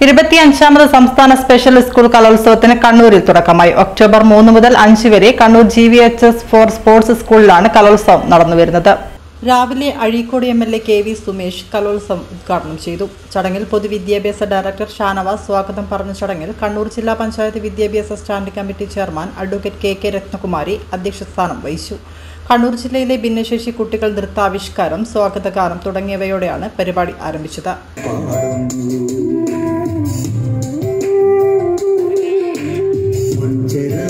ഇരുപത്തിയഞ്ചാമത് സംസ്ഥാന special school കലോത്സവത്തിന് കണ്ണൂരിൽ തുടക്കമായി ഒക്ടോബർ മൂന്ന് മുതൽ അഞ്ച് വരെ Kannur G V H S for sports സ്കൂളിലാണ് കലോത്സവം നടന്നുവരുന്നത് രാവിലെ Azhikode M L A K V Sumesh കലോത്സവം ഉദ്ഘാടനം ചെയ്തു ചടങ്ങിൽ പൊതുവിദ്യാഭ്യാസ ഡയറക്ടർ ഷാനവാസ് സ്വാഗതം പറഞ്ഞ ചടങ്ങിൽ കണ്ണൂർ ജില്ലാ പഞ്ചായത്ത് വിദ്യാഭ്യാസ standing committee chairman advocate K K Ratnakumari അധ്യക്ഷസ്ഥാനം വഹിച്ചു കണ്ണൂർ ജില്ലയിലെ ഭിന്നശേഷി കുട്ടികൾ നൃത്താവിഷ്കാരം സ്വാഗതഗാനം തുടങ്ങിയവയോടെയാണ് പരിപാടി ആരംഭിച്ചത് മഞ്ചര